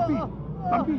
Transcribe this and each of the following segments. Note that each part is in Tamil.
தம்பி தம்பி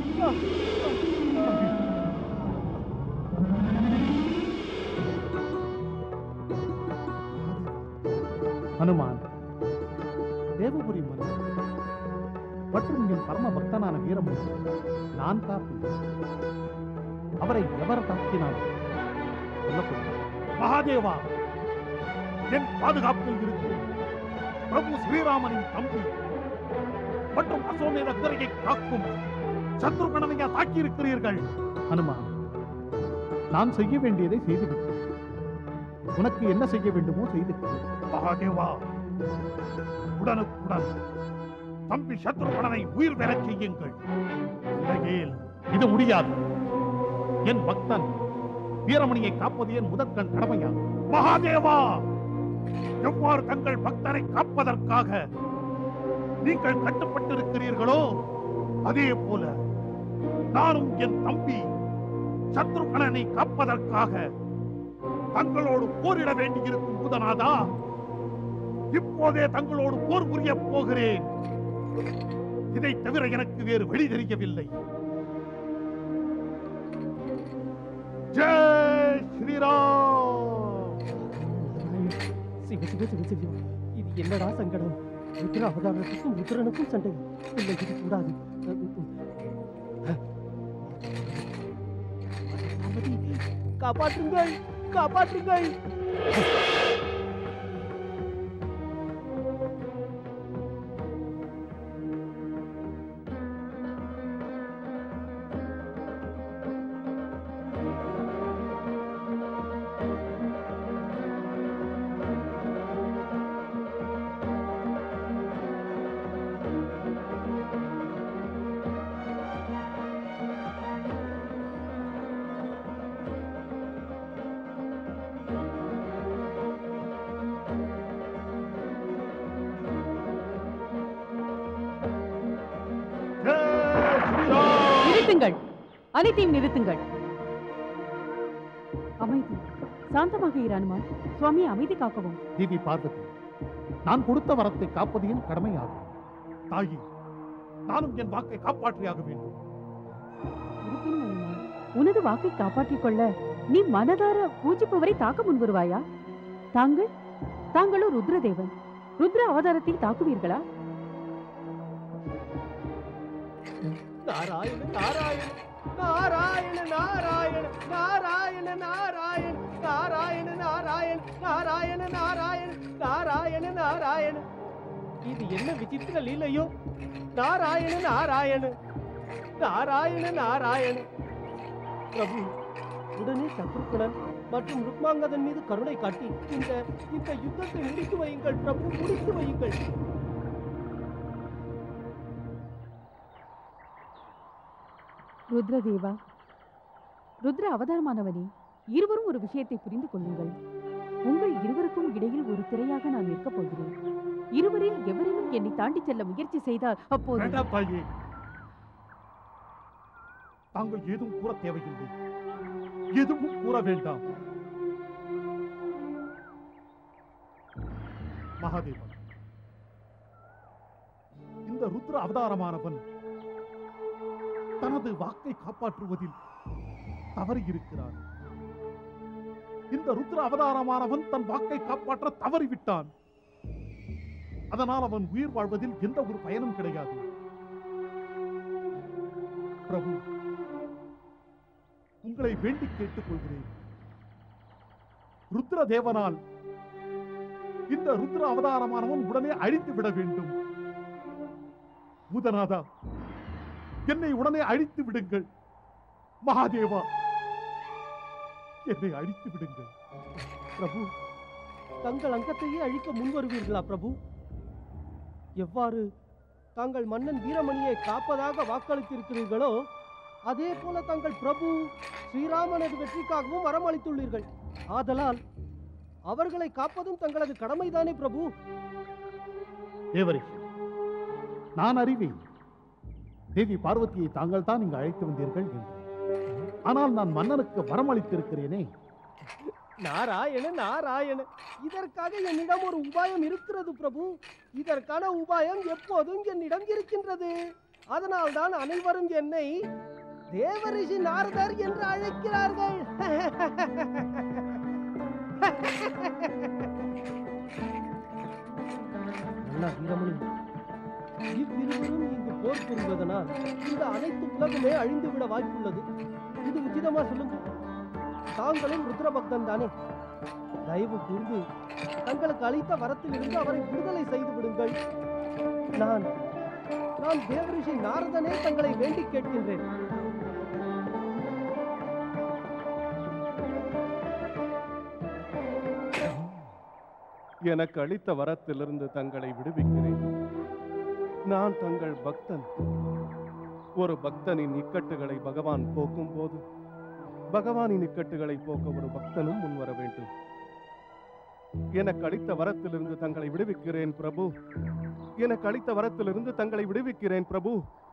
ஹனுமான் தேவபுரி மன்னர் மற்றும் என் பரம பக்தனான வீரமணி நான் காப்பேன் அவரை எவர் தாக்கினார் சொல்லப்படுகிறார் மகாதேவா என் பாதுகாப்பில் இருக்கும் பிரபு ஸ்ரீராமனின் தம்பி மற்றும் அசோமேத குதிரையை காக்கும் சத்ருகணனையா தாக்கி இருக்கிறீர்கள் ஹனுமான் நான் செய்ய வேண்டியதை செய்துவிட்டேன் உனக்கு என்ன செய்ய வேண்டுமோ செய்து மகாதேவா உடனுக்குடன் தம்பி சத்ருகணனை உயிர் பெறச் செய்யுங்கள் இல்லையேல் இது முடியாது என் பக்தன் வீரமணியை காப்பது என் முதற்கண் கடமையா மகாதேவா எவ்வாறு தங்கள் பக்தனை காப்பதற்காக நீங்கள் கட்டுப்பட்டிருக்கிறீர்களோ அதே போல நானும் என் தம்பி சத்ருகணனை காப்பதற்காக தங்களோடு போரிட வேண்டியிருக்கும் பூதநாதா இப்போதே தங்களோடு போர் புரிய போகிறேன் இதை தவிர எனக்கு வேறு வழி தெரியவில்லை ஜெய் ஸ்ரீராம் சிவ சிவ சிவ சிவ இது என்னடா சங்கடம் ருத்ர அவதாரத்துக்கும் ருத்ரனுக்கும் சண்டை இல்லை இது கூடாது பார்வதி, காப்பாற்றுங்கள் காப்பாற்றுங்கள் ஜெய் ஸ்ரீராம் நிறுத்துங்கள் அனைத்தையும் நிறுத்துங்கள் அமைதி சாந்தமாக இரு அனுமான் சுவாமி அமைதி காக்கவும் தேவி பார்வதி நான் கொடுத்த வரத்தை காப்பது என் கடமையாகும் தாயி நானும் என் வாக்கை காப்பாற்றியாக வேண்டும் இருப்பினும் அனுமான் உனது வாக்கை காப்பாற்றிக் கொள்ள நீ மனதார பூஜிப்பவரை தாக்க முன்வருவாயா தாங்கள் தாங்களோ ருத்ரதேவன் ருத்ர அவதாரத்தில் தாக்குவீர்களா நாராயண நாராயண நாராயண நாராயண நாராயண நாராயண நாராயண நாராயண நாராயண நாராயண நாராயண நாராயண இது என்ன விசித்திர லீலையோ நாராயண நாராயண நாராயண நாராயண பிரபு உடனே சத்ருகுணன் மற்றும் ருக்மாங்கதன் மீது கருணை காட்டி இந்த இந்த யுத்தத்தை முடித்து வையுங்கள் பிரபு முடித்து வையுங்கள் ருத்ரதேவா ருத்ர அவதாரமானவனே இருவரும் ஒரு விஷயத்தை புரிந்து கொள்ளுங்கள் உங்கள் இருவருக்கும் இடையில் ஒரு திரையாக நான் நிற்கப் போகிறேன் இருவரில் எவரேனும் என்னை தாண்டி செல்ல முயற்சி செய்தால் அப்போது வேண்டாம் தாயே தாங்கள் ஏதும் கூற தேவையில்லை எதுவும் கூற வேண்டாம் மகாதேவன் இந்த ருத்ர அவதாரமானவன் தனது வாக்கை காப்பாற்றுவதில் தவறி இருக்கிறான் இந்த ருத்ர அவதாரமானவன் தன் வாக்கை காப்பாற்ற தவறிவிட்டான் அதனால் அவன் உயிர் வாழ்வதில் எந்த ஒரு பயனும் கிடையாது பிரபு உங்களை வேண்டி கேட்டுக் கொள்கிறேன் ருத்ர தேவனால் இந்த ருத்ர அவதாரமானவன் உடனே அழித்து விட வேண்டும் பூதநாதா என்னை உடனே அழித்து விடுங்கள் மகாதேவா என்னை அழித்து விடுங்கள் பிரபு தங்கள் அங்கத்தையே அழிக்க முன்வருவீர்களா பிரபு எவ்வாறு தாங்கள் மன்னன் வீரமணியை காப்பதாக வாக்களித்திருக்கிறீர்களோ அதே போல தங்கள் பிரபு ஸ்ரீராமனது வெற்றிக்காகவும் வரமளித்துள்ளீர்கள் ஆதலால் அவர்களை காப்பதும் தங்களது கடமைதானே பிரபு தேவரிஷி நான் அறிவேன் தேவி பார்வதியை தாங்கள் தான் இங்கு அழைத்து வந்தீர்கள் என்று ஆனால் நான் மன்னனுக்கு வரமளித்திருக்கிறேனே நாராயண நாராயண இதற்காக என்னிடம் ஒரு உபாயம் இருக்கிறது பிரபு இதற்கான உபாயம் எப்போதும் என்னிடம் இருக்கின்றது அதனால்தான் அனைவரும் என்னை தேவரிஷி நாரதர் என்று அழைக்கிறார்கள் அண்ணா வீரமணி இவ்விருவரும் இங்கு போர் புரிவதனால் இந்த அனைத்து உலகமே அழிந்துவிட வாய்ப்புள்ளது இது உச்சிதமா சொல்லுங்க தாங்களும் ருத்ரபக்தன் தானே தயவு கூர்ந்து தங்களுக்கு அளித்த வரத்திலிருந்து அவரை விடுதலை செய்து விடுங்கள் நான் நான் தேவரிஷி நாரதனே தங்களை வேண்டிக் கேட்கின்றேன் எனக்கு அளித்த வரத்திலிருந்து தங்களை விடுவிக்கிறேன் நான் தங்கள் பக்தன் ஒரு பக்தனின் இக்கட்டுகளை பகவான் போக்கும் போது பகவானின் இக்கட்டுகளை போக்க ஒரு பக்தனும் முன்வர வேண்டும் எனக்கு அளித்த வரத்திலிருந்து தங்களை விடுவிக்கிறேன் பிரபு எனக்கு அளித்த வரத்திலிருந்து தங்களை விடுவிக்கிறேன் பிரபு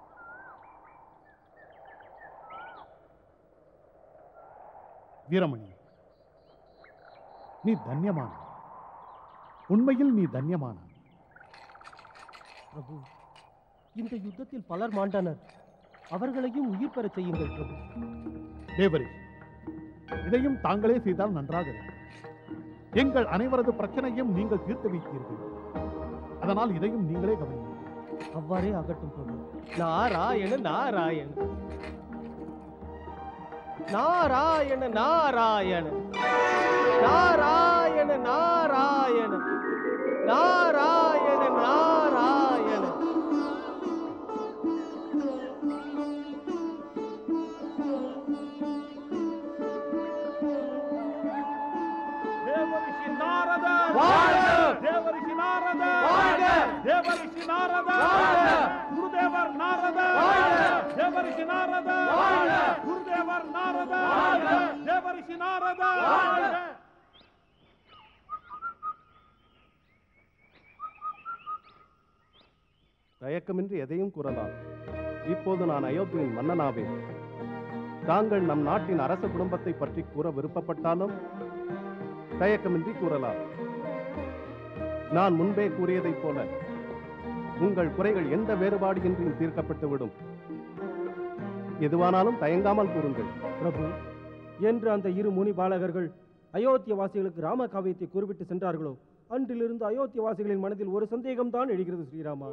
வீரமணி நீ தன்யமான உண்மையில் நீ தன்யமான பிரபு இந்த யுத்தத்தில் பலர் மாண்டனர் அவர்களையும் உயிர் பெறச் செய்யுங்கள் பிரபு தேவரி இதையும் தாங்களே செய்தால் நன்றாக இருக்கும். எங்கள் அனைவரது பிரச்சனையும் நீங்கள் தீர்த்து வைத்தீர்கள் அதனால் இதையும் நீங்களே கவனியுங்கள் அவ்வாறே ஆகட்டும் பிரபு நாராயண நாராயண நாராயண நாராயண நாராயண நாராயண நாராயண நாராயண தேவரிஷி நாரத வாழ்க! தேவரிஷி நாரத வாழ்க! தேவரிஷி நாரத வாழ்க! குருதேவர் நாரத வாழ்க! தேவரிஷி நாரத வாழ்க! குருதேவர் நாரத வாழ்க! தேவரிஷி நாரத வாழ்க! தயக்கமின்றி எதையும் கூறலாம் இப்போது நான் அயோத்தியின் மன்னனாவேன் தாங்கள் நம் நாட்டின் அரச குடும்பத்தை பற்றி கூற விருப்பப்பட்டாலும் தயக்கமின்றி கூறலாம் நான் முன்பே கூறியதைப் போல உங்கள் குறைகள் எந்த வேறுபாடு இன்றியும் தீர்க்கப்பட்டுவிடும் எதுவானாலும் தயங்காமல் கூறுங்கள் பிரபு என்று அந்த இரு முனி பாலகர்கள் அயோத்திய வாசிகளுக்கு ராம காவியத்தை கூறிவிட்டு சென்றார்களோ அன்றிலிருந்து அயோத்திய வாசிகளின் மனதில் ஒரு சந்தேகம்தான் எழுகிறது ஸ்ரீராமா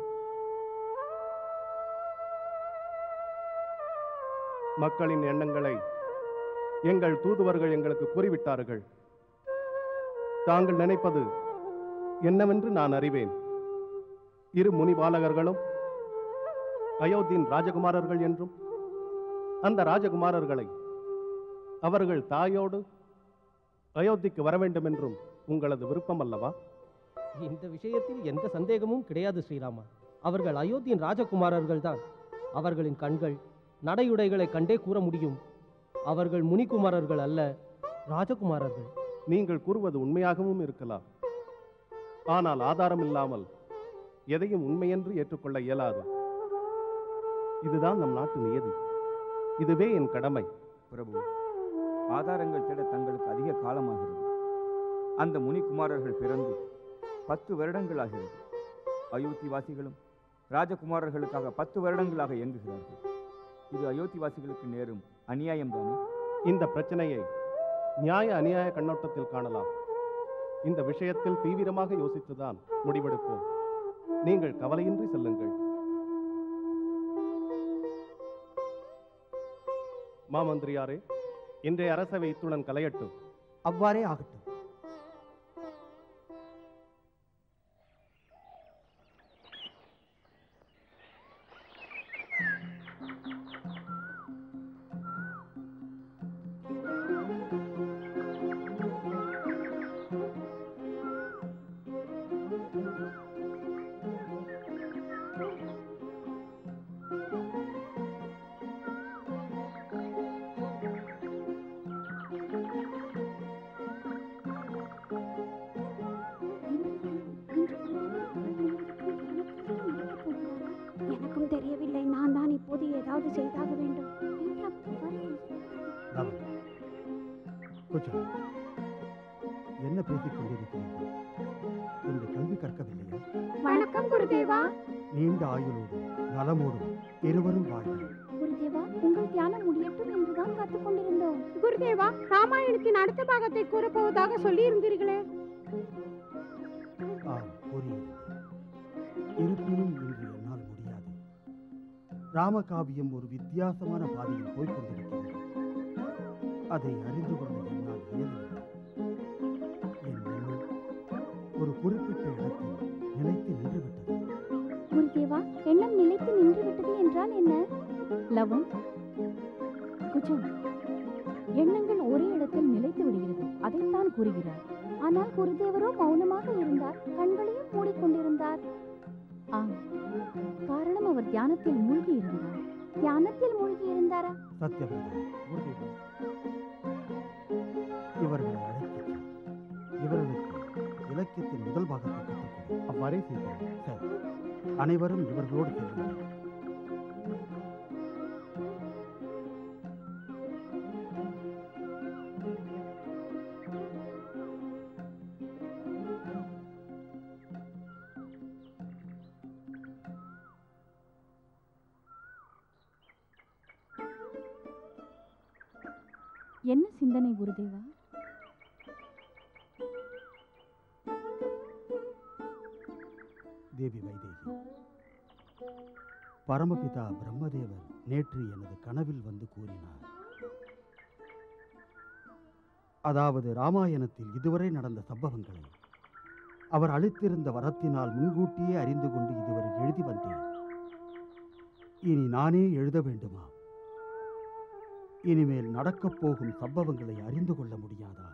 மக்களின் எண்ணங்களை எங்கள் தூதுவர்கள் எங்களுக்கு கூறிவிட்டார்கள் தாங்கள் நினைப்பது என்னவென்று நான் அறிவேன் இரு முனி பாலகர்களும் அயோத்தியின் ராஜகுமாரர்கள் என்றும் அந்த ராஜகுமாரர்களை அவர்கள் தாயோடு அயோத்திக்கு வர வேண்டும் என்றும் உங்களது விருப்பம் அல்லவா இந்த விஷயத்தில் எந்த சந்தேகமும் கிடையாது ஸ்ரீராமா அவர்கள் அயோத்தியின் ராஜகுமாரர்கள் தான் அவர்களின் கண்கள் நடையுடைகளை கண்டே கூற முடியும் அவர்கள் முனிகுமாரர்கள் அல்ல ராஜகுமாரர்கள் நீங்கள் கூறுவது உண்மையாகவும் இருக்கலாம் ஆனால் ஆதாரம் இல்லாமல் எதையும் உண்மையென்று ஏற்றுக்கொள்ள இயலாது இதுதான் நம் நாட்டு நியதி இதுவே என் கடமை பிரபு ஆதாரங்கள் தேட தங்களுக்கு அதிக காலமாகிறது அந்த முனிகுமாரர்கள் பிறந்து பத்து வருடங்களாகிறது அயோத்தி வாசிகளும் ராஜகுமாரர்களுக்காக பத்து வருடங்களாக இயங்குகிறார்கள் இது அயோத்தி வாசிகளுக்கு நேரும் அநியாயம்தானே இந்த பிரச்சனையை நியாய அநியாய கண்ணோட்டத்தில் காணலாம் இந்த விஷயத்தில் தீவிரமாக யோசித்துதான் முடிவெடுப்போம் நீங்கள் கவலையின்றி செல்லுங்கள் மாமந்திரியாரே இன்றைய அரசவை இத்துடன் கலையட்டும் அவ்வாறே ஆகட்டும் எனக்கும் தெரியவில்லை நான் தான் இப்போது ஏதாவது செய்தாக வேண்டும் வேண்டாம், வர. கொஞ்சம் என்ன பேசிக் கொண்டிருக்கிறீர்கள் இந்த கல்வி கற்கவில்லையா வணக்கம் குருதேவா நீண்ட ஆயுளோடும் நலமோடும் இருவரும் வாழ்க குருதேவா உங்கள் தியானம் முடியட்டும் என்றுதான் காத்துக் கொண்டிருந்தோம் குருதேவா ராமாயணத்தின் அடுத்த பாகத்தை கூறப்போவதாக சொல்லி இருந்தீர்களே ஆம் கூறியிருந்தேன் இருப்பினும் இன்று என்னால் முடியாது ராமகாவியம் ஒரு வித்தியாசமான பாதையில் போய்க் கொண்டிருக்கிறது அதை அறிந்து கொள்ள என்னால் இயலவில்லை என் எண்ணம் ஒரு குறிப்பிட்ட இடத்தில் நிலைத்து நின்றுவிட்டது குருதேவா எண்ணம் நிலைத்து நின்று விட்டது என்றால் என்ன லவம் குஜம் எண்ணங்கள் ஒரே இடத்தில் நிலைத்து விடுகிறது அதைத்தான் கூறுகிறார் ஆனால் குருதேவரோ மௌனமாக இருந்தார் கண்களையும் மூடிக்கொண்டிருந்தார் ஆம் காரணம் அவர் தியானத்தில் மூழ்கி இருந்தார் தியானத்தில் மூழ்கி இருந்தாரா சத்தியபிரதா குருதேவா இவர்களை அழைத்துச் செல். இவர்களுக்கு இலக்கியத்தின் முதல் பாகத்தை கற்றுக்கொடு அவ்வாறே செய்கிறேன் சரி அனைவரும் இவர்களோடு செல்லுங்கள் என்ன சிந்தனை குருதேவா தேவி வைதேகி பரமபிதா பிரம்மதேவர் நேற்று எனது கனவில் வந்து கூறினார் அதாவது ராமாயணத்தில் இதுவரை நடந்த சம்பவங்களை அவர் அளித்திருந்த வரத்தினால் முன்கூட்டியே அறிந்து கொண்டு இதுவரை எழுதி வந்தேன் இனி நானே எழுத வேண்டுமா இனிமேல் நடக்கப் போகும் சம்பவங்களை அறிந்து கொள்ள முடியாதா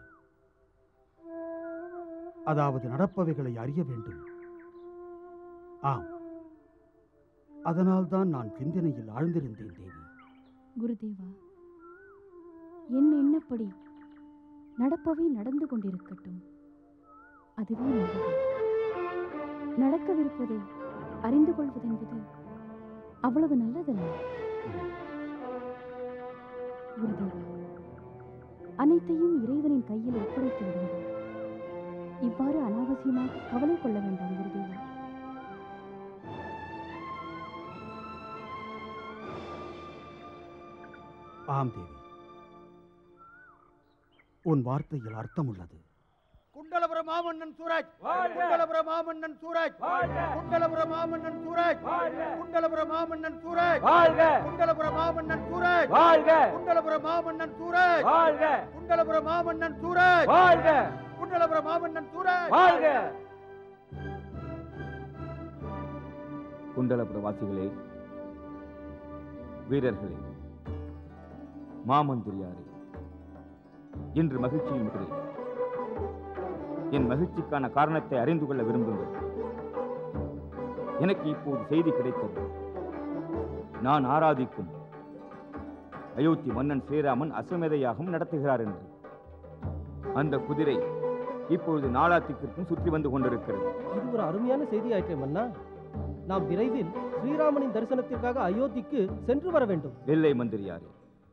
அதாவது நடப்பவைகளை அறிய வேண்டும் ஆம் அதனால்தான் நான் சிந்தனையில் ஆழ்ந்திருந்தேன் தேவி குருதேவா என் எண்ணப்படி நடப்பவை நடந்து கொண்டிருக்கட்டும் அதுவே நல்லது நடக்கவிருப்பதை அறிந்து கொள்வதென்பது அவ்வளவு நல்லதல்ல குருதேவா அனைத்தையும் இறைவனின் கையில் ஒப்படைத்து விடுங்கள் இவ்வாறு அனாவசியமாக கவலை கொள்ள வேண்டாம் குருதேவா ஆம் தேவி உன் வார்த்தையில் அர்த்தம் உள்ளது குண்டலபுர மாமன்னன் சூராஜ் குண்டலபுர மாமன்னன் சூராஜ் குண்டலபுர மாமன்னன் சூராஜ் குண்டலபுர மாமன்னன் சூராஜ் குண்டலபுர மாமன்னன் சூராஜ் குண்டலபுர மாமன்னன் சூராஜ் குண்டலபுர மாமன்னன் சூராஜ் குண்டலபுர மாமன்னன் சூராஜ் குண்டலபுர வாசிகளே வீரர்களே மாமந்திரியாரே இன்று மகிழ்ச்சியில் இருக்கிறேன் என் மகிழ்ச்சிக்கான காரணத்தை அறிந்து கொள்ள விரும்புங்கள் எனக்கு இப்போது செய்தி கிடைத்தது நான் ஆராதிக்கும் அயோத்தி மன்னன் ஸ்ரீராமன் அஸ்வமேதையாகவும் நடத்துகிறார் என்று அந்த குதிரை இப்பொழுது நாளாத்திற்கும் சுற்றி வந்து கொண்டிருக்கிறது இது ஒரு அருமையான செய்தியாயிற்றே மன்னா நாம் விரைவில் ஸ்ரீராமனின் தரிசனத்திற்காக அயோத்திக்கு சென்று வர வேண்டும் இல்லை மந்திரியாரே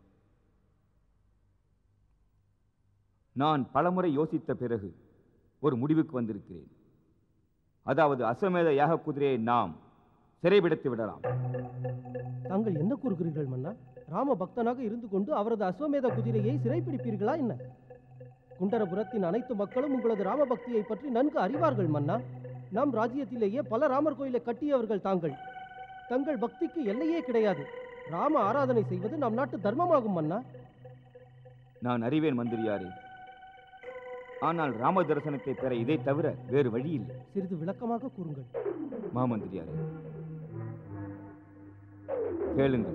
நான் பலமுறை யோசித்த பிறகு ஒரு முடிவுக்கு வந்திருக்கிறேன் அதாவது அஸ்வமேத யாக குதிரையை நாம் சிறைபிடித்து விடலாம் தாங்கள் என்ன கூறுகிறீர்கள் மன்னா ராம பக்தனாக இருந்து கொண்டு அவரது அஸ்வமேத குதிரையை சிறைப்பிடிப்பீர்களா என்ன குண்டரபுரத்தின் அனைத்து மக்களும் உங்களது ராம பக்தியை பற்றி நன்கு அறிவார்கள் மன்னா நம் ராஜ்யத்திலேயே பல ராமர் கோயிலை கட்டியவர்கள் தாங்கள் தங்கள் பக்திக்கு எல்லையே கிடையாது ராம ஆராதனை செய்வது நம் நாட்டு தர்மமாகும் மன்னா நான் அறிவேன் மந்திரியாரே ஆனால் ராம தரிசனத்தை பெற இதை தவிர வேறு வழி இல்லை சிறிது விளக்கமாக கூறுங்கள் மாமந்திரியாரே கேளுங்கள்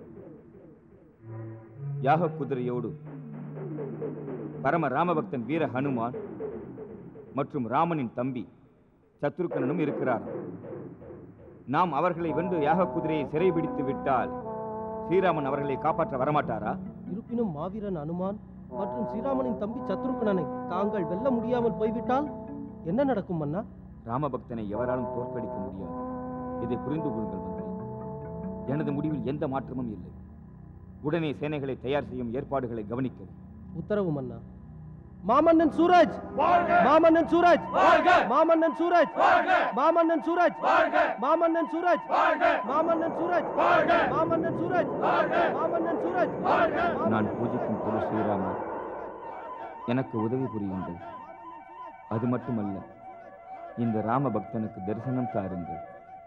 யாக குதிரையோடு பரம ராமபக்தன் வீர ஹனுமான் மற்றும் ராமனின் தம்பி சத்ருக்கனனும் இருக்கிறார் நாம் அவர்களை வென்று யாக குதிரையை சிறைபிடித்து விட்டால் ஸ்ரீராமன் அவர்களை காப்பாற்ற வரமாட்டாரா இருப்பினும் மாவீரன் அனுமான் மற்றும் ஸ்ரீராமனின் தம்பி சத்ருக்கனனை தாங்கள் வெல்ல முடியாமல் போய்விட்டால் என்ன நடக்கும் மன்னா ராமபக்தனை எவராலும் தோற்கடிக்க முடியாது இதை புரிந்து கொள்ளுங்கள் மந்திரி எனது முடிவில் எந்த மாற்றமும் இல்லை உடனே சேனைகளை தயார் செய்யும் ஏற்பாடுகளை கவனிக்கவும் உத்தரவு மன்னா மாமன்னன் சூரஜ் மாமன்னன் சூரஜ் மாமன்னன் சூரஜ் மாமன்னன் சூரஜ் மாமன்னன் சூரஜ் மாமன்னன் சூரஜ் மாமன்னன் சூரஜ் மாமன்னன் சூரஜ் நான் பூஜிக்கும் குரு ஸ்ரீராமர் எனக்கு உதவி புரியுங்கள் அது மட்டுமல்ல இந்த ராம பக்தனுக்கு தரிசனம் தாருங்கள்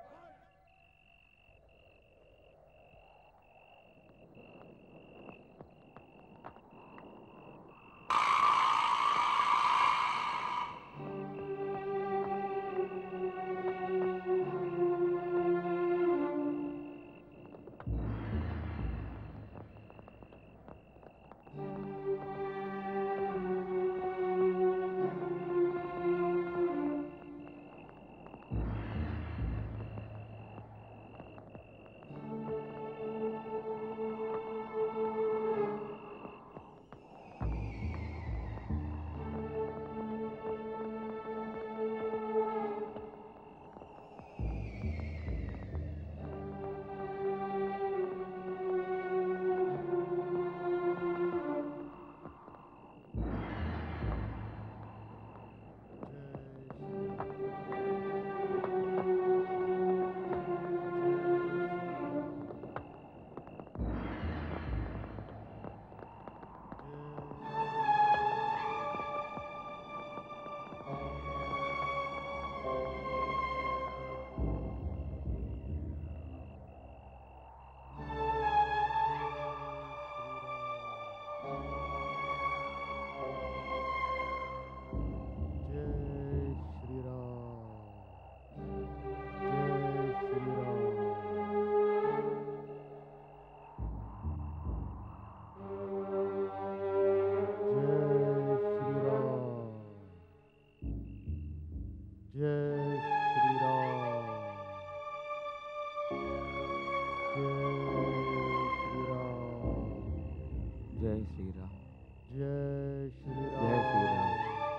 ஜெய் ஸ்ரீராம் ஜெய் ஸ்ரீராம்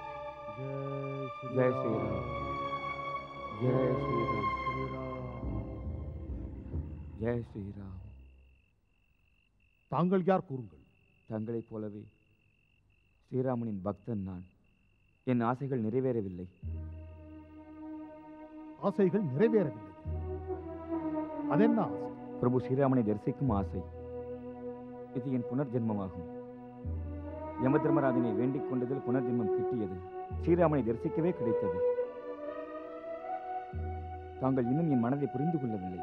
ஜெய் ஸ்ரீராம் ஜெய் ஸ்ரீராம் ஜெய் ஸ்ரீராம் தாங்கள் யார் கூறுங்கள் தங்களைப் போலவே ஸ்ரீராமனின் பக்தன் நான் என் ஆசைகள் நிறைவேறவில்லை ஆசைகள் நிறைவேறவில்லை அதென்ன ஆசை பிரபு ஸ்ரீராமனை தரிசிக்கும் ஆசை இது என் புனர்ஜென்மமாகும் யம தர்மராஜனை வேண்டிக் கொண்டதில் புனர்ஜென்மம் கிட்டியது ஸ்ரீராமனை தரிசிக்கவே கிடைத்தது தாங்கள் இன்னும் என் மனதை புரிந்து கொள்ளவில்லை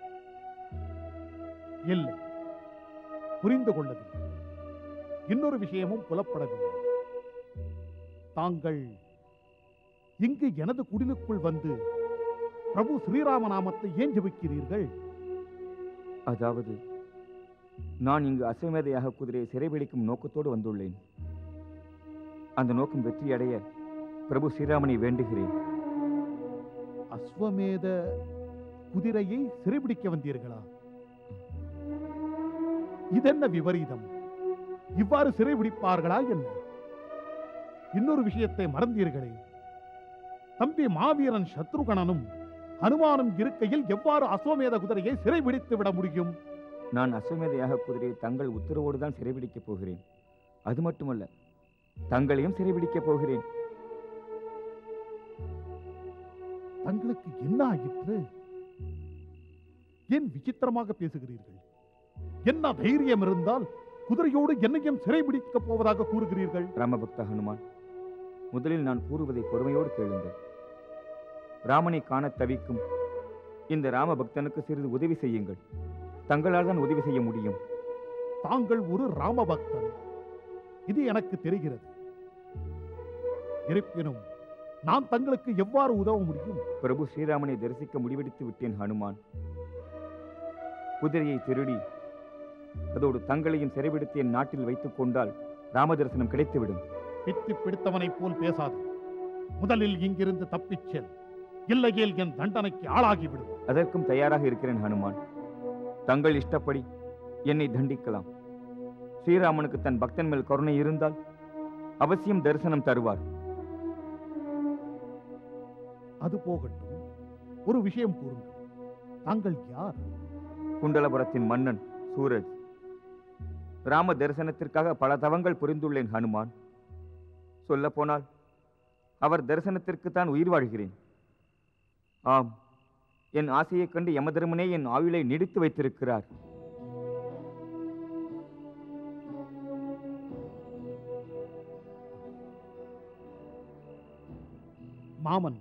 இல்லை புரிந்து கொள்ளவில்லை இன்னொரு விஷயமும் புலப்படவில்லை தாங்கள் இங்கு எனது குடிலுக்குள் வந்து பிரபு ஸ்ரீராம நாமத்தை ஏன் ஜபிக்கிறீர்கள் அதாவது நான் இங்கு அஸ்வமேதையாக குதிரையை சிறைபிடிக்கும் நோக்கத்தோடு வந்துள்ளேன் அந்த நோக்கம் வெற்றியடைய பிரபு ஸ்ரீராமனை வேண்டுகிறேன் அஸ்வமேத குதிரையை சிறைபிடிக்க வந்தீர்களா இதென்ன விபரீதம் இவ்வாறு சிறைபிடிப்பார்களா என்ன இன்னொரு விஷயத்தை மறந்தீர்களே தம்பி மாவீரன் சத்ருகணனும் ஹனுமானும் இருக்கையில் எவ்வாறு அஸ்வமேத குதிரையை சிறைபிடித்து விட முடியும் நான் அஸ்வமேதையாக குதிரையை தங்கள் உத்தரவோடு தான் சிறைபிடிக்கப் போகிறேன் அது மட்டுமல்ல தங்களையும் சிறைபிடிக்கப் போகிறேன் தங்களுக்கு என்ன ஆயிற்று ஏன் விசித்திரமாக பேசுகிறீர்கள் என்ன தைரியம் இருந்தால் குதிரையோடு என்னையும் சிறைபிடிக்கப் போவதாக கூறுகிறீர்கள் ராமபக்த ஹனுமான் முதலில் நான் கூறுவதை பொறுமையோடு கேளுங்கள் ராமனை காணத் தவிக்கும் இந்த ராம பக்தனுக்கு சிறிது உதவி செய்யுங்கள் தங்களால் தான் உதவி செய்ய முடியும் தாங்கள் ஒரு ராமபக்தன் இது எனக்கு தெரிகிறது இருப்பினும் நான் தங்களுக்கு எவ்வாறு உதவ முடியும் பிரபு ஸ்ரீராமனை தரிசிக்க முடிவெடுத்து விட்டேன் ஹனுமான் குதிரையை திருடி அதோடு தங்களையும் சிறைபிடித்து என் நாட்டில் வைத்துக் கொண்டால் ராம தரிசனம் கிடைத்துவிடும் பித்தி பிடித்தவனைப் போல் பேசாது முதலில் இங்கிருந்து தப்பிச் செல் இல்லையேல் என் தண்டனைக்கு ஆளாகிவிடும் அதற்கும் தயாராக இருக்கிறேன் ஹனுமான் தங்கள் இஷ்டப்படி என்னை தண்டிக்கலாம் ஸ்ரீராமனுக்கு தன் பக்தன் மேல் கருணை இருந்தால் அவசியம் தரிசனம் தருவார் அது போகட்டும் ஒரு விஷயம் கூறுங்கள் தாங்கள் யார் குண்டலபுரத்தின் மன்னன் சூரஜ் ராம தரிசனத்திற்காக பல தவங்கள் புரிந்துள்ளேன் ஹனுமான் சொல்லப்போனால் அவர் தரிசனத்திற்கு தான் உயிர் வாழ்கிறேன் ஆம் என் ஆசையைக் கண்டு யமதர்மனே என் ஆயுளை நீடித்து வைத்திருக்கிறார் மாமன்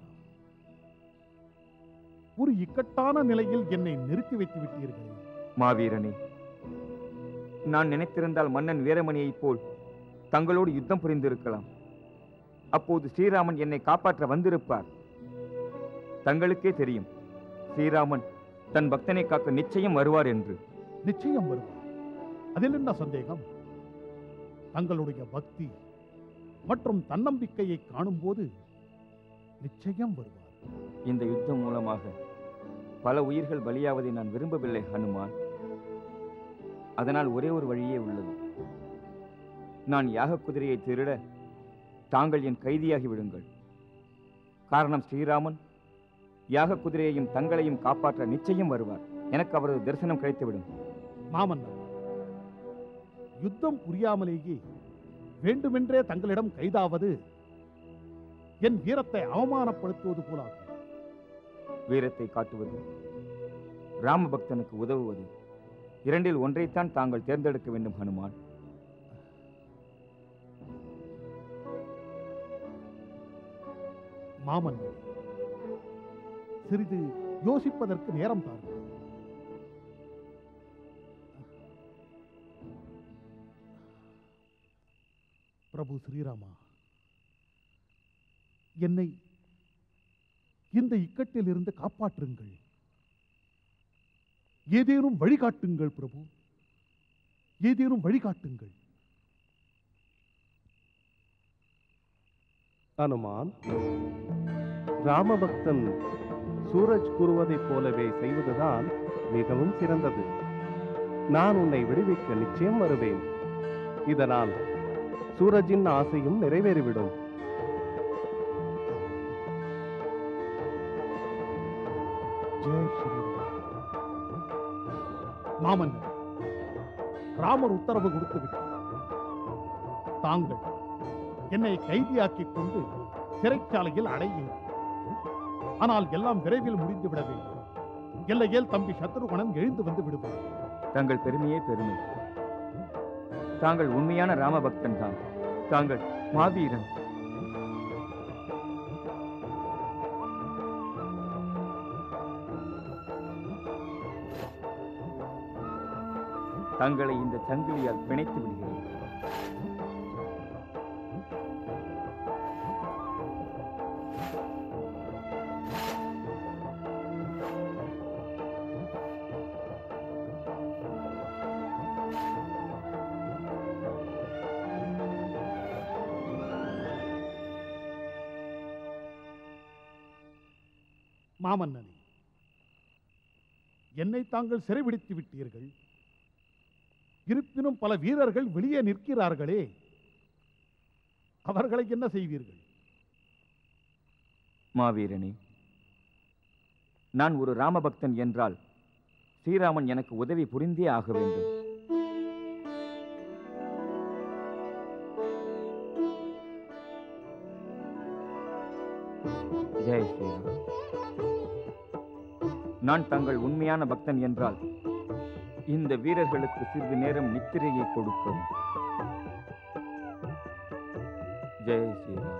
ஒரு இக்கட்டான நிலையில் என்னை நிறுத்தி வைத்து விட்டீர்களே மாவீரனே நான் நினைத்திருந்தால் மன்னன் வீரமணியைப் போல் தங்களோடு யுத்தம் புரிந்திருக்கலாம் அப்போது ஸ்ரீராமன் என்னை காப்பாற்ற வந்திருப்பார் தங்களுக்கே தெரியும் ஸ்ரீராமன் தன் பக்தனை காக்க நிச்சயம் வருவார் என்று நிச்சயம் வருவார் அதில் என்ன சந்தேகம் தங்களுடைய பக்தி மற்றும் தன்னம்பிக்கையை காணும்போது நிச்சயம் வருவார் இந்த யுத்தம் மூலமாக பல உயிர்கள் பலியாவதை நான் விரும்பவில்லை ஹனுமான் அதனால் ஒரே ஒரு வழியே உள்ளது நான் யாக குதிரையை திருட தாங்கள் என் கைதியாகி விடுங்கள் காரணம் ஸ்ரீராமன் யாக குதிரையையும் தங்களையும் காப்பாற்ற நிச்சயம் வருவார் எனக்கு அவரது தரிசனம் கிடைத்துவிடும் மாமன்னர் யுத்தம் புரியாமலேயே வேண்டுமென்றே தங்களிடம் கைதாவது என் வீரத்தை அவமானப்படுத்துவது போலாகும் வீரத்தை காட்டுவது ராமபக்தனுக்கு உதவுவது இரண்டில் ஒன்றைத்தான் தாங்கள் தேர்ந்தெடுக்க வேண்டும் ஹனுமான் மாமன்னர் சிறிது யோசிப்பதற்கு நேரம் தாருங்கள் பிரபு ஸ்ரீராமா என்னை இந்த இக்கட்டில் இருந்து காப்பாற்றுங்கள் ஏதேனும் வழிகாட்டுங்கள் பிரபு ஏதேனும் வழிகாட்டுங்கள் அனுமான் ராமபக்தன் சூரஜ் கூறுவதைப் போலவே செய்வதுதான் மிகவும் சிறந்தது நான் உன்னை விடுவிக்க நிச்சயம் வருவேன் இதனால் சூரஜின் ஆசையும் நிறைவேறிவிடும் ஜெய் ஸ்ரீராம் மாமன்னர் ராமர் உத்தரவு கொடுத்து விட்டார் தாங்கள் என்னை கைதியாக்கிக் கொண்டு சிறைச்சாலையில் அடையுங்கள் ஆனால் எல்லாம் விரைவில் முடிந்து விட வேண்டும் எல்லையில் தம்பி சத்ருகணன் எழுந்து வந்து விடுவார் தங்கள் பெருமையே பெருமை தாங்கள் உண்மையான ராமபக்தன் தான் தாங்கள் மாவீரன் தங்களை இந்த சங்கிலியால் பிணைத்து விடுகிறேன் மாமன்னனே என்னை தாங்கள் சிறைபிடித்து விட்டீர்கள் இருப்பினும் பல வீரர்கள் வெளியே நிற்கிறார்களே அவர்களை என்ன செய்வீர்கள் மாவீரனே நான் ஒரு ராமபக்தன் என்றால் ஸ்ரீராமன் எனக்கு உதவி புரிந்தே ஆக வேண்டும் ஜெய் ஸ்ரீராம் நான் தங்கள் உண்மையான பக்தன் என்றால் இந்த வீரர்களுக்கு சிறிது நேரம் நித்திரையை கொடுக்கும் ஜெய் ஸ்ரீராம்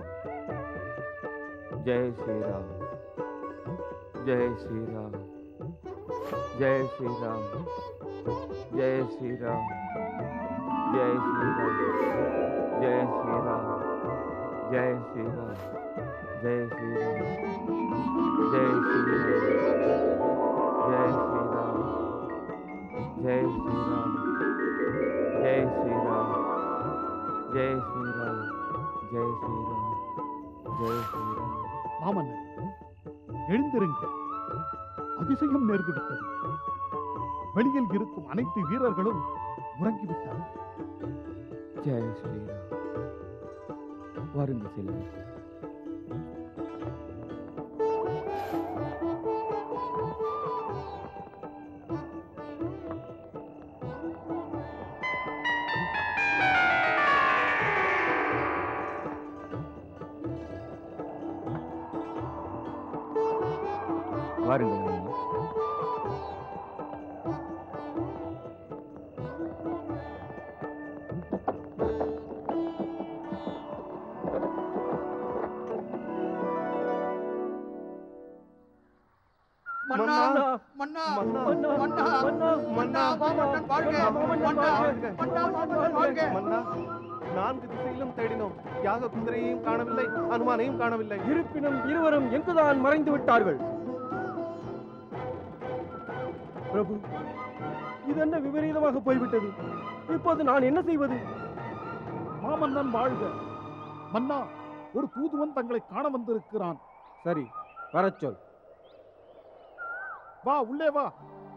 ஜெய் ஸ்ரீராம் ஜெய் ஸ்ரீராம் ஜெய் ஸ்ரீராம் ஜெய் ஸ்ரீராம் ஜெய் ஸ்ரீராம் ஜெய் ஸ்ரீராம் ஜெய் ஸ்ரீராம் ஜெய் ஸ்ரீராம் ஜெய் ஸ்ரீராம் ஜெய் ஸ்ரீராம் ஜெய் ஸ்ரீராம் ஜெய் ஸ்ரீராம் ஜெய் ஸ்ரீராம் ஜெய் ஸ்ரீராம் ஜெய் ஸ்ரீராம் மாமன்னர் எழுந்திருங்கள் அதிசயம் நேர்ந்து விட்டது வெளியில் இருக்கும் அனைத்து வீரர்களும் உறங்கிவிட்டார்கள் ஜெய் ஸ்ரீராம் வாருங்கள் செல்லுங்கள் வாருங்கள் அம்மா மன்னா மன்னா மன்னா மன்னா மன்னா மாமன்னன் வாழ்க மன்னா மன்னா மாமன்னன் வாழ்க மன்னா நான்கு திசையிலும் தேடினோம் யாக குதிரையையும் காணவில்லை அனுமானையும் காணவில்லை இருப்பினும் இருவரும் எங்குதான் மறைந்து விட்டார்கள் பிரபு இது என்ன விபரீதமாக போய்விட்டது இப்போது நான் என்ன செய்வது மாமன்னன் வாழ்க மன்னா ஒரு தூதுவன் தங்களை காண வந்திருக்கிறான் சரி வரச் சொல் வா உள்ளே வா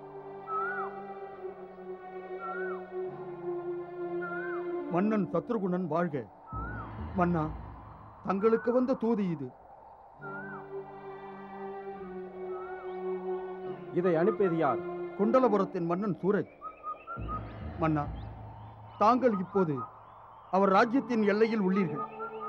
மன்னன் சத்ருகுணன் வாழ்க மன்னா தங்களுக்கு வந்த தூது இது இதை அனுப்பியது யார் குண்டலபுரத்தின் மன்னன் சூரஜ் மன்னா தாங்கள் இப்போது அவர் ராஜ்யத்தின் எல்லையில் உள்ளீர்கள்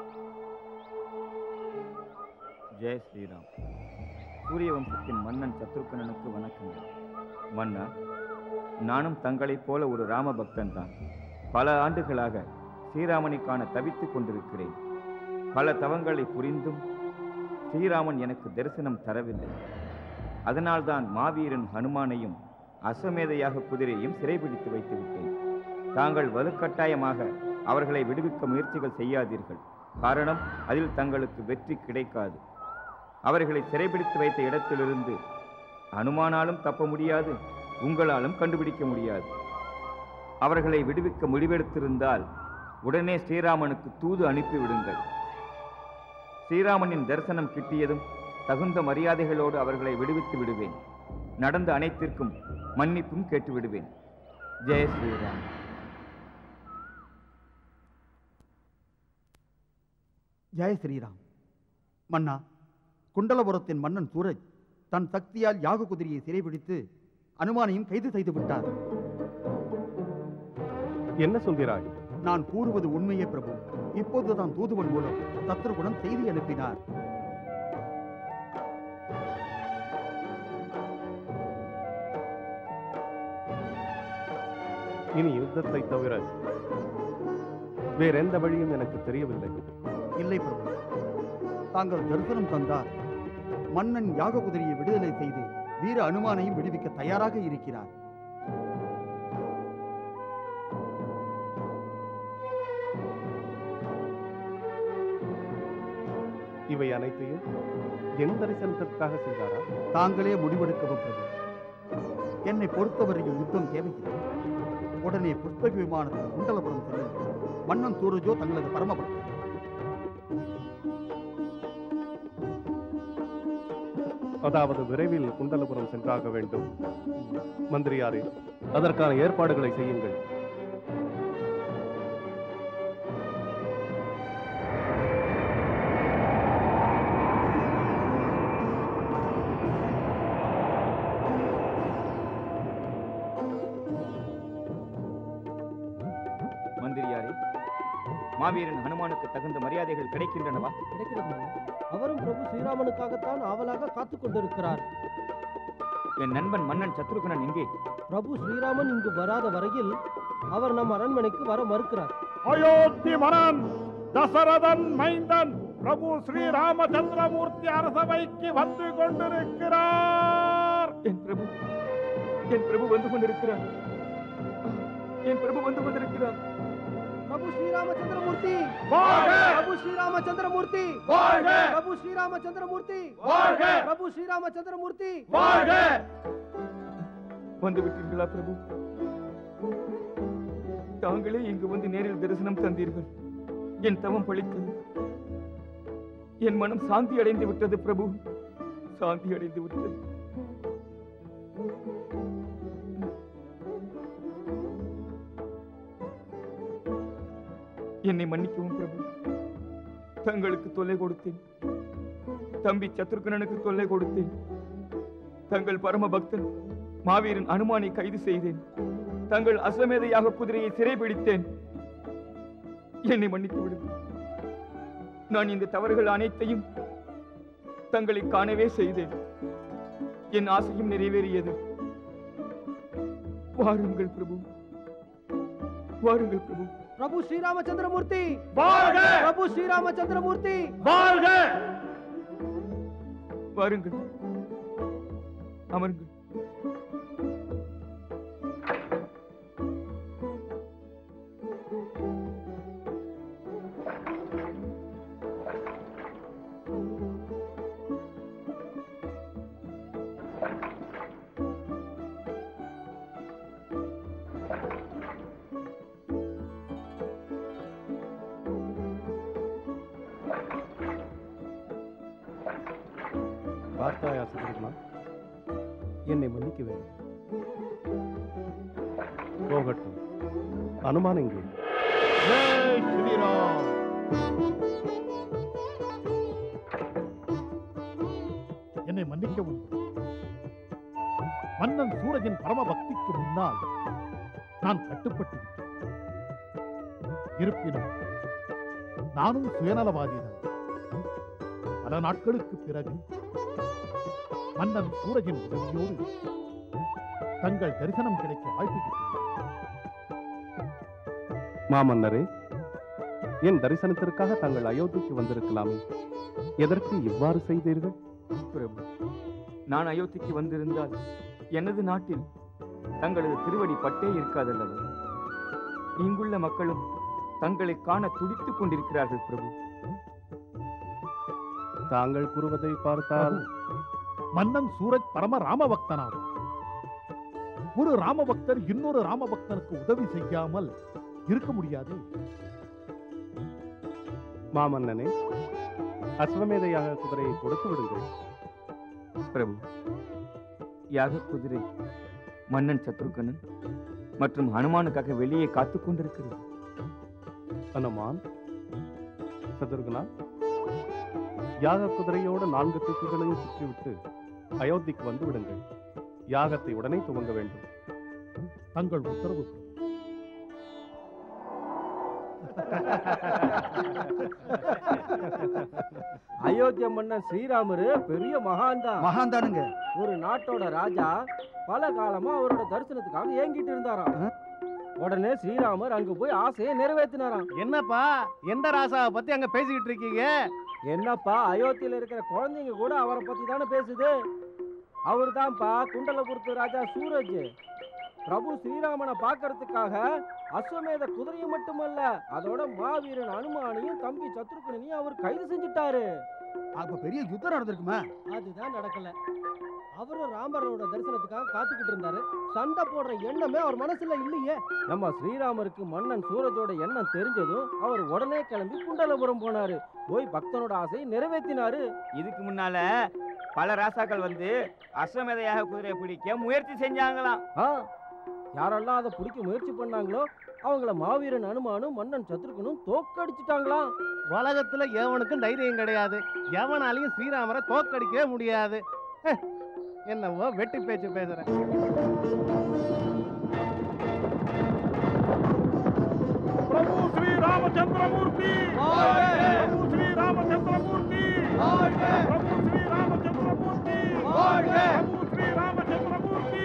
ஜெய் ஸ்ரீராம் சூரிய வம்சத்தின் மன்னன் சத்ருக்கனனுக்கு வணக்கங்கள் மன்னா நானும் தங்களைப் போல ஒரு ராம பக்தன் தான் பல ஆண்டுகளாக ஸ்ரீராமனை காண தவித்துக் கொண்டிருக்கிறேன் பல தவங்களை புரிந்தும் ஸ்ரீராமன் எனக்கு தரிசனம் தரவில்லை அதனால்தான் மாவீரன் ஹனுமானையும் அஸ்வமேதையாக குதிரையையும் சிறைபிடித்து வைத்து விட்டேன் தாங்கள் வலுக்கட்டாயமாக அவர்களை விடுவிக்க முயற்சிகள் செய்யாதீர்கள் காரணம் அதில் தங்களுக்கு வெற்றி கிடைக்காது அவர்களை சிறைபிடித்து வைத்த இடத்திலிருந்து அனுமானாலும் தப்ப முடியாது உங்களாலும் கண்டுபிடிக்க முடியாது அவர்களை விடுவிக்க முடிவெடுத்திருந்தால் உடனே ஸ்ரீராமனுக்கு தூது அனுப்பிவிடுங்கள் ஸ்ரீராமனின் தரிசனம் கிட்டியதும் தகுந்த மரியாதைகளோடு அவர்களை விடுவித்து விடுவேன் நடந்த அனைத்திற்கும் மன்னிப்பும் கேட்டு விடுவேன் ஜெய ஸ்ரீராம் ஜெய ஸ்ரீராம் மன்னா குண்டலபுரத்தின் மன்னன் சூரஜ் தன் சக்தியால் யாக குதிரையை சிறைபிடித்து அனுமானையும் கைது செய்து விட்டார் என்ன சொல்கிறாய் நான் கூறுவது உண்மையே பிரபு இப்போதுதான் தூதுவன் மூலம் சத்ருகுணன் செய்தி அனுப்பினார் இனி யுத்தத்தை தவிர வேறெந்த வழியும் எனக்கு தெரியவில்லை இல்லை பிரபு தாங்கள் தரிசனம் தந்தார் மன்னன் யாக குதிரையை விடுதலை செய்து வீர அனுமானையும் விடுவிக்க தயாராக இருக்கிறார் இவை அனைத்தையும் என் தரிசனத்திற்காக செய்தாரா தாங்களே முடிவெடுக்கவும் பிரபு என்னை பொறுத்தவரையில் யுத்தம் தேவையில்லை உடனே புஷ்பக விமானத்தில் குண்டலபுரம் செல்லுங்கள் மன்னன் சூரஜோ தங்களது பரமபக்தர் அதாவது விரைவில் குண்டலபுரம் சென்றாக வேண்டும் மந்திரியாரே அதற்கான ஏற்பாடுகளை செய்யுங்கள் மந்திரியாரே மாவீரன் ஹனுமானுக்கு தகுந்த மரியாதைகள் கிடைக்கின்றனவா கிடைக்கிறது அவரும் பிரபு ஸ்ரீராமனுக்காகத்தான் ஆவலாக காத்துக் கொண்டிருக்கிறார் என் நண்பன் மன்னன் சத்ருகனன் எங்கே பிரபு ஸ்ரீராமன் இங்கு வராத வரையில் அவர் நம் அரண்மனைக்கு வர மறுக்கிறார் அயோத்தி மனன் தசரதன் மைந்தன் பிரபு ஸ்ரீ ராமச்சந்திரமூர்த்தி அரசவைக்கு வந்து கொண்டிருக்கிறார் என் பிரபு என் பிரபு வந்து கொண்டிருக்கிறார் என் பிரபு வந்து கொண்டிருக்கிறார் பிரபு ஸ்ரீராமச்சந்திரமூர்த்தி வாழ்க! பிரபு ஸ்ரீராமச்சந்திரமூர்த்தி வாழ்க! பிரபு ஸ்ரீராமச்சந்திரமூர்த்தி வாழ்க! பிரபு ஸ்ரீராமச்சந்திரமூர்த்தி வாழ்க வந்து விட்டீர்களா பிரபு தாங்களே இங்கு வந்து நேரில் தரிசனம் தந்தீர்கள் என் தவம் பழித்தது என் மனம் சாந்தி அடைந்து விட்டது பிரபு சாந்தி அடைந்து விட்டது என்னை மன்னிக்கவும் பிரபு தங்களுக்கு தொல்லை கொடுத்தேன் தம்பி சத்ருகனனுக்கு தொல்லை கொடுத்தேன் தங்கள் பரம பக்தன் மாவீரன் அனுமானை கைது செய்தேன் தங்கள் அஸ்வமேதையாக குதிரையை சிறைபிடித்தேன் என்னை மன்னித்து விடுங்கள் நான் இந்த தவறுகள் அனைத்தையும் தங்களை காணவே செய்தேன் என் ஆசையும் நிறைவேறியது வாருங்கள் பிரபு வாருங்கள் பிரபு பிரபு ஸ்ரீராமச்சந்திரமூர்த்தி வாழ்க! பிரபு ஸ்ரீராமச்சந்திரமூர்த்தி வாழ்க வாருங்கள் அமருங்கள் பார்த்தாயா சத்ருகுணா என்னை மன்னிக்க வேண்டும் போகட்டும் அனுமான் எங்கே ஜெய் ஸ்ரீராம் என்னை மன்னிக்கவும் மன்னன் சூரஜின் பரம பக்திக்கு முன்னால் நான் கட்டுப்பட்டு விட்டேன். இருப்பினும் நானும் சுயநலவாதிதான் பல நாட்களுக்கு பிறகு மன்னன் சூரஜின் உதவியோடு தங்கள் தரிசனம் கிடைக்க வாய்ப்பு கிட்டியது மாமன்னரே என் தரிசனத்திற்காக தாங்கள் அயோத்திக்கு வந்திருக்கலாமே எதற்கு இவ்வாறு செய்தீர்கள் பிரபு நான் அயோத்திக்கு வந்திருந்தால் எனது நாட்டில் தங்களது திருவடி பட்டே இருக்காதல்லவா இங்குள்ள மக்களும் தங்களை காண துடித்துக் கொண்டிருக்கிறார்கள் பிரபு தாங்கள் கூறுவதை பார்த்தால் மன்னன் சூரஜ் பரம ராமபக்தனாகும் ஒரு ராமபக்தர் இன்னொரு ராமபக்தனுக்கு உதவி செய்யாமல் இருக்க முடியாது மாமன்னனே அஸ்வமேதையாக குதிரையை கொடுத்து விடுங்கள் பிரபு யாக குதிரை மன்னன் சத்ருகனன் மற்றும் ஹனுமானுக்காக வெளியே காத்துக் கொண்டிருக்கிறது அனுமான் சதுர்குணா யாக குதிரையோடு நான்கு திக்குகளையும் சுற்றிவிட்டு அயோத்திக்கு வந்து விடுங்கள் யாகத்தை உடனே துவங்க வேண்டும் தங்கள் உத்தரவு அயோத்திய மன்னன் ஸ்ரீராமரு பெரிய மகான் தான் மகான் தானுங்க ஒரு நாட்டோட ராஜா பல காலமா அவரோட தரிசனத்துக்காக ஏங்கிட்டு இருந்தாராம் உடனே ஸ்ரீராமர் அங்க போய் ஆசையை நிறைவேத்தினாராம் என்னப்பா எந்த ராசாவை பத்தி அங்க பேசிக்கிட்டு இருக்கீங்க என்னப்பா அயோத்தியில இருக்கிற குழந்தைங்க கூட அவரை பத்தி தானே பேசுது அவர் தான்ப்பா குண்டலபுரத்து ராஜா சூரஜ் பிரபு ஸ்ரீராமனை பார்க்கறதுக்காக அஸ்வமேத குதிரையும் மட்டுமல்ல அதோட மாவீரன் அனுமானையும் தம்பி சத்ருகனையும் அவர் கைது செஞ்சுட்டாரு அப்ப பெரிய யுத்தம் நடந்திருக்குமா அதுதான் நடக்கல அவரும் ராமரோட தரிசனத்துக்காக காத்துக்கிட்டு இருந்தாரு சண்டை போடுற எண்ணமே அவர் மனசுல இல்லையே நம்ம ஸ்ரீராமருக்கு மன்னன் சூரஜோட எண்ணம் தெரிஞ்சதும் அவர் உடனே கிளம்பி குண்டலபுரம் போனாரு போய் பக்தனோட ஆசையை நிறைவேற்றினாரு இதுக்கு முன்னால பல ராசாக்கள் வந்து அஸ்வமேதையாக குதிரையை பிடிக்க முயற்சி செஞ்சாங்களாம் ஆ யாரெல்லாம் அதை பிடிக்க முயற்சி பண்ணாங்களோ அவங்கள மாவீரன் அனுமானும் மன்னன் சத்ருகனும் தோக்கடிச்சிட்டாங்களாம் உலகத்துல எவனுக்கும் தைரியம் கிடையாது எவனாலையும் ஸ்ரீராமரை தோக்கடிக்கவே முடியாது ஹ், என்னவோ வெட்டி பேச்சு பேசுறேன் பிரபு ஸ்ரீ ராமச்சந்திரமூர்த்தி பிரபு ஸ்ரீ ராமச்சந்திரமூர்த்தி பிரபு ஸ்ரீ ராமச்சந்திரமூர்த்தி பிரபு ஸ்ரீ ராமச்சந்திரமூர்த்தி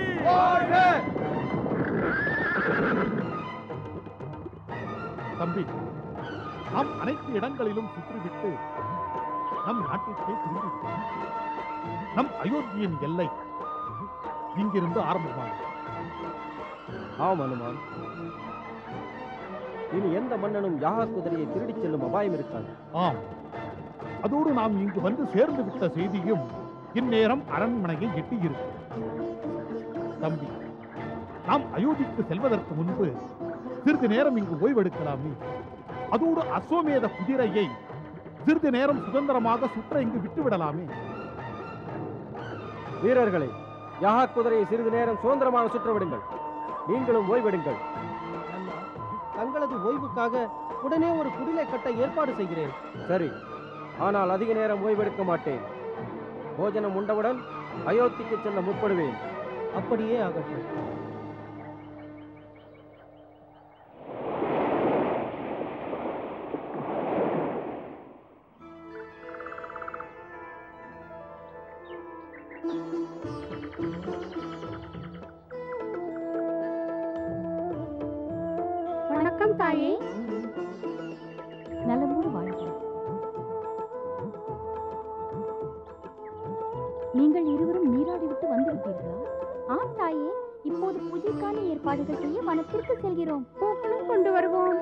தம்பி நாம் அனைத்து இடங்களிலும் சுற்றிவிட்டு நம் நாட்டிற்கே திரும்பி விட்டோம். நம் அயோத்தியின் எல்லை இங்கிருந்து ஆரம்பமாகும் ஆம் அனுமான் இனி எந்த மன்னனும் யாக குதிரையை திருடிச் செல்லும் அபாயம் இருக்காது ஆம் அதோடு நாம் இங்கு வந்து சேர்ந்து விட்ட செய்தியும் இந்நேரம் அரண்மனையை எட்டியிருக்கும் தம்பி நாம் அயோத்திக்கு செல்வதற்கு முன்பு சிறிது நேரம் இங்கு ஓய்வெடுக்கலாமே அதோடு அஸ்வமேத குதிரையை சிறிது நேரம் சுதந்திரமாக சுற்ற இங்கு விட்டுவிடலாமே வீரர்களே யாக குதிரையை சிறிது நேரம் சுதந்திரமாக சுற்ற விடுங்கள் நீங்களும் ஓய்வெடுங்கள் தங்களது ஓய்வுக்காக உடனே ஒரு குடிலை கட்ட ஏற்பாடு செய்கிறேன் சரி ஆனால் அதிக நேரம் ஓய்வெடுக்க மாட்டேன் போஜனம் உண்டவுடன் அயோத்திக்கு செல்ல முற்படுவேன் அப்படியே ஆகட்டும் வணக்கம் தாயே நலமோடு வாழ்க நீங்கள் இருவரும் நீராடி விட்டு வந்து விட்டீர்களா ஆம் தாயே இப்போது பூஜைக்கான ஏற்பாடுகள் செய்ய வனத்திற்கு செல்கிறோம் பூக்களும் கொண்டு வருவோம்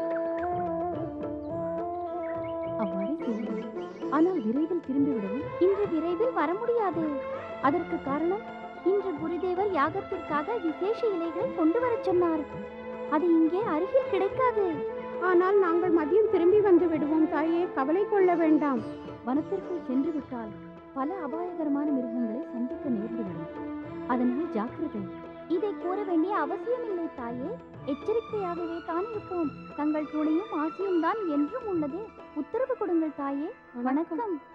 அவ்வாறே செய்யுங்கள் ஆனால் விரைவில் திரும்பிவிடவும் இன்று விரைவில் வர முடியாது அதற்கு காரணம் இன்று குருதேவர் யாகத்திற்காக விசேஷ இலைகளை கொண்டு வரச் சொன்னார் அது இங்கே அருகில் கிடைக்காது ஆனால் நாங்கள் மதியம் திரும்பி வந்து விடுவோம் தாயே கவலை கொள்ள வேண்டாம் வனத்திற்குள் சென்று விட்டால் பல அபாயகரமான மிருகங்களை சந்திக்க நேர்ந்துவிடும் அதனால் ஜாக்கிரதை இதை கூற வேண்டிய அவசியமில்லை தாயே எச்சரிக்கையாகவே தான் இருப்போம் தங்கள் துணையும் ஆசையும் தான் என்றும் உள்ளது உத்தரவு கொடுங்கள் தாயே வணக்கம்